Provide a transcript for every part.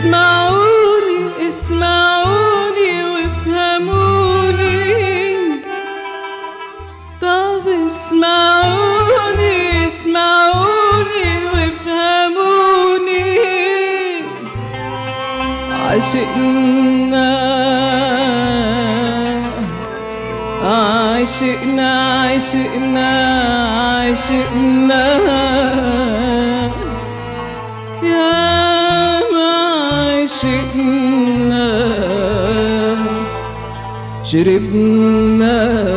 اسمعوني اسمعوني وافهموني طب اسمعوني اسمعوني وافهموني عشقنا عشقنا عشقنا عشقنا يا ما عشقنا شربنا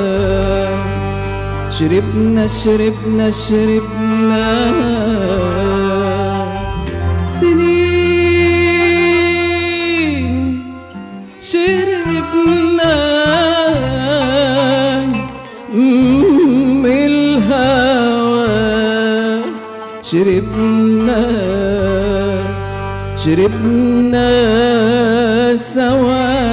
شربنا شربنا شربنا سنين شربنا من الهوى شربنا شربنا سوا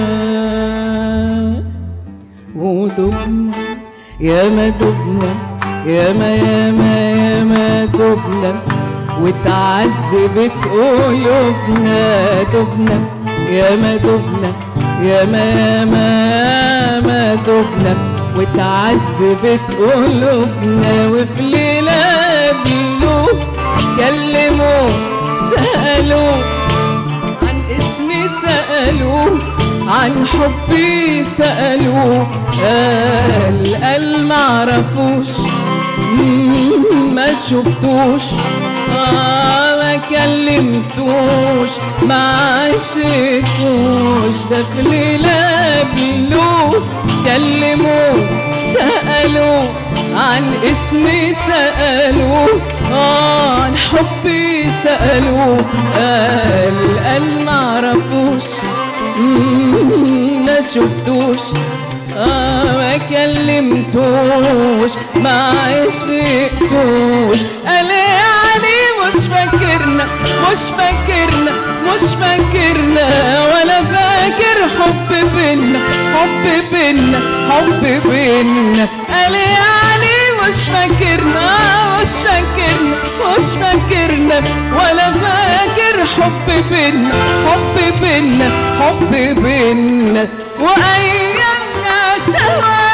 ودبنا يا ما دبنا يا ما يا ما يا ما دبنا وتعذبت قلوبنا دبنا يا ما دبنا يا ما يا ما يا ما دبنا وتعذبت قلوبنا وفي ليلة قبلوا كلموا سألوا عن اسمي سألوا عن حبي سألوا قال قال معرفوش مم، ما شفتوش آه ما كلمتوش ما عشقتوش ده في ليلة قبلوه كلموه سألوا عن اسمي سألوا آه عن حبي سألوا قال قال معرفوش مم، ما شفتوش آه ما كلمتوش ما عشقتوش قال يعني مش فاكرنا مش فاكرنا مش فاكرنا ولا فاكر حب بينا حب بينا حب بينا قال يعني مش فاكرنا مش فاكرنا مش فاكرنا ولا فاكر حب بينا حب بينا حب بينا وايامنا سوا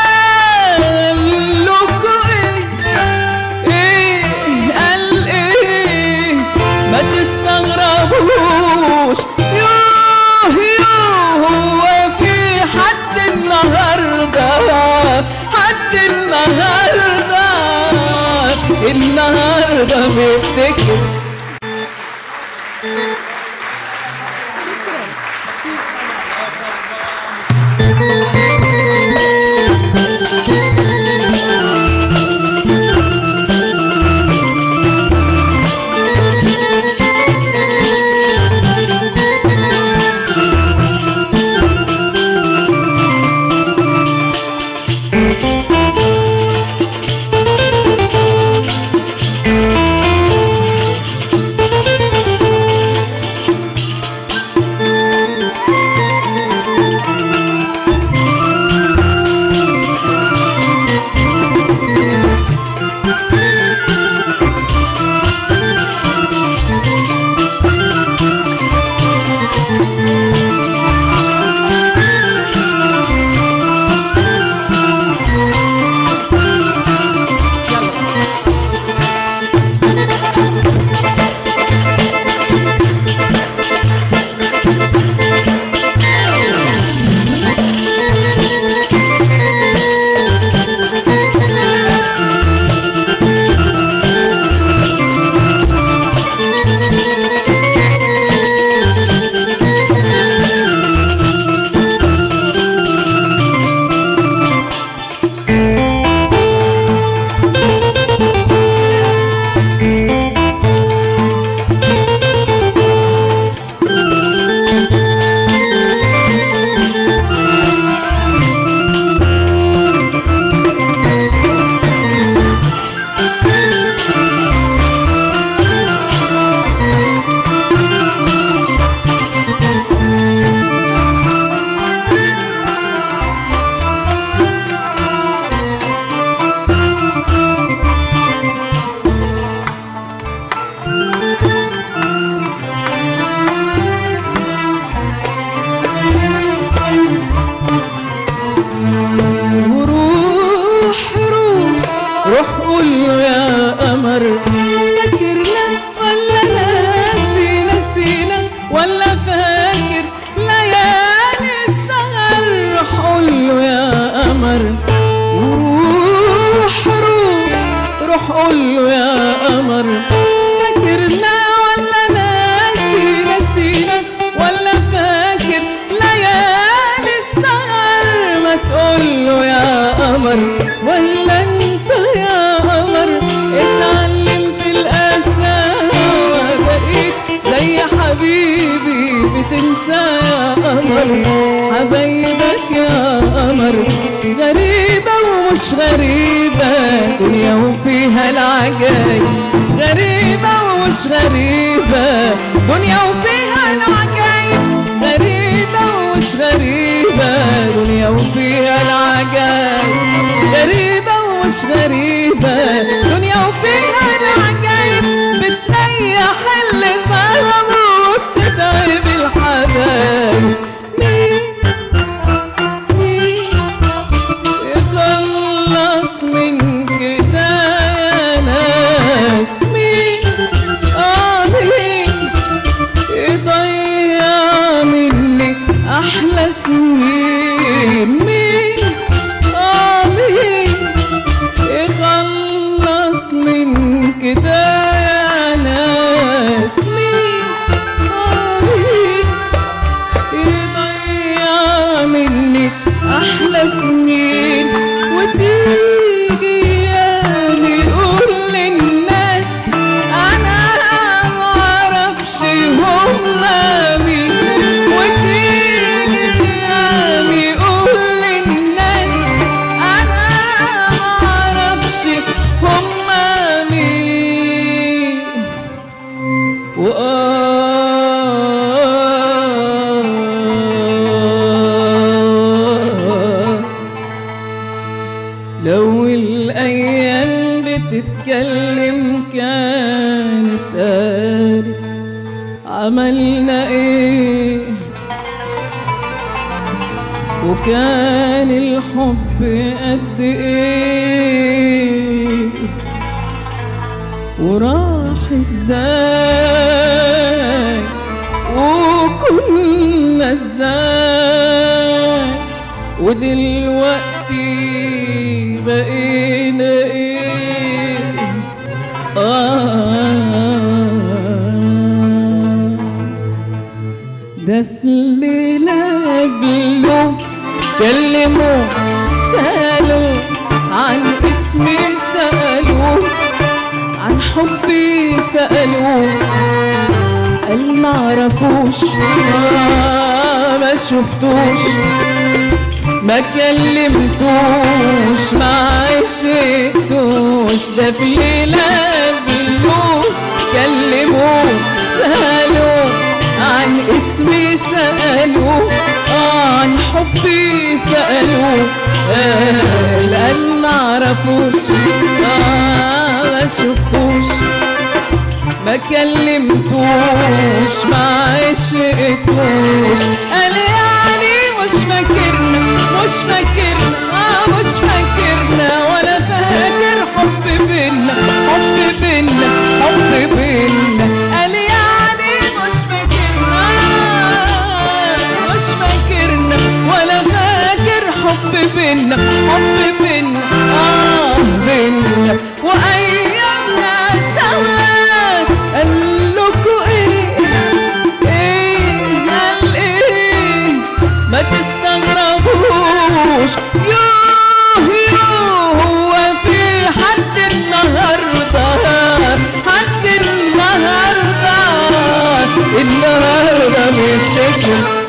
لكوا ايه ايه قال ايه ما تستغربوش يوه يوه هو في حد النهارده حد النهارده النهارده بيفتكر قمر وروح روح روح قول له يا قمر فاكرنا ولا ناسي نسينا ولا فاكر ليالي السهر ما تقول له يا قمر ولا انت يا قمر اتعلمت القساوة بقيت زي حبيبي بتنسى يا قمر حبايبك يا قمر غريبة ومش غريبة دنيا وفيها العجايب غريبة ومش غريبة دنيا وفيها العجايب غريبة ومش غريبة دنيا وفيها العجايب غريبة ومش غريبة دنيا وفيها العجايب بتريح اللي ظلموا وبتتعب الحبايب مين مين يخلص من كده يا ناس مين اه مين يضيع مني احلى سنين مين اه مين يخلص من كده يا ناس مين اه مين يضيع مني احلى سنين وتيجي ايام يقول للناس انا معرفش هما مين وتيجي ايام يقول للناس انا معرفش هما مين وآه لو الأيام بتتكلم كانت قالت عملنا ايه وكان الحب قد ايه وراح ازاي وكنا ازاي ودلوقتي بقينا ايه آه ده في الليلة قبله كلموا سألوا عن اسمي سألوا عن حبي سألوا قال معرفوش آه ما شفتوش ما كلمتوش ما عشقتوش ده في ليلة قبله كلموه سألوا عن اسمي سألوا آه عن حبي سألوا قال قال معرفوش آه ما شفتوش ما كلمتوش ما عشقتوش قال يعني مش فاكرنا مش فاكرنا آه مش فاكرنا ولا فاكر حب بينا حب بينا حب بينا قال يعني مش فاكرنا آه مش فاكرنا ولا فاكر حب بينا حب بينا اه بينا وايامنا سوا قال لكوا ايه ايه قال ايه ما تستغربوش يوه يوه هو في حد النهارده حد النهارده النهارده بيفتكر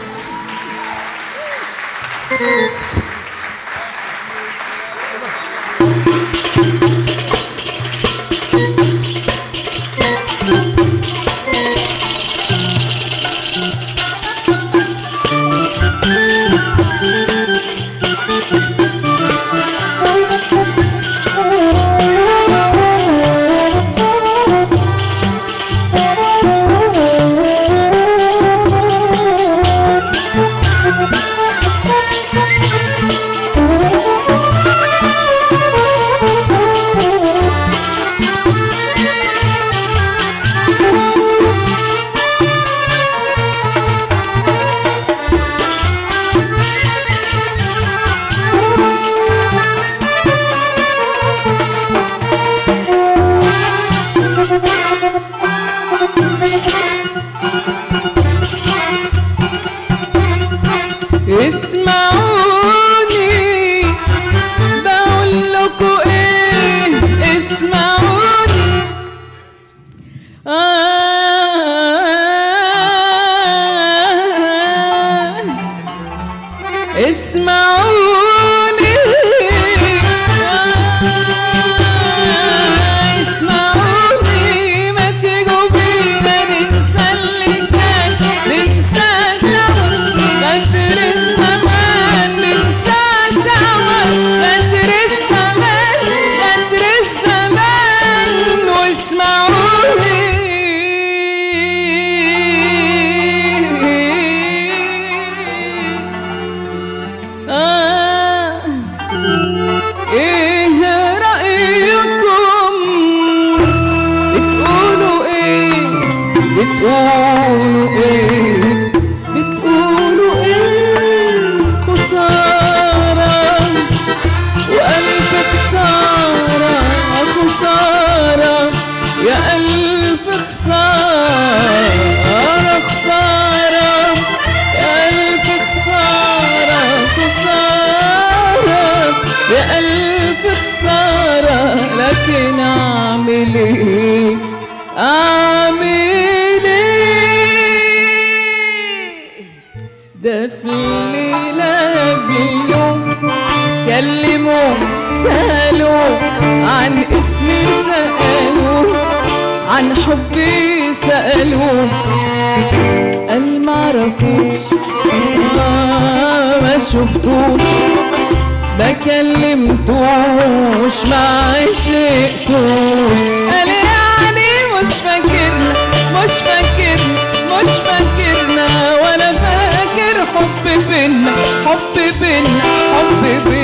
اسمعوني بقول لكم ايه اسمعوني آه اسمعوني آه اسمعوني ما تيجوا بينا ننسى اللي كان ننسى سوا غدر الزمان ننسى سوا غدر الزمان غدر الزمان واسمعوني آه ايه رأيكم بتقولوا ايه بتقولوا ايه بتقولوا ايه خسارة وألف خسارة خسارة يا ألف خسارة خسارة يا ألف خسارة خسارة يا ألف خسارة لكن أعمل إيه أعمل إيه ده في الليلة باليوم كلموا سألوا عن اسمي سألوا عن حبي سألوا قال معرفوش آه ما شفتوش ما كلمتوش ما عشقتوش قال يعني مش فاكرنا مش فاكرنا مش فاكرنا ولا فاكر حب بينا حب بينا حب بينا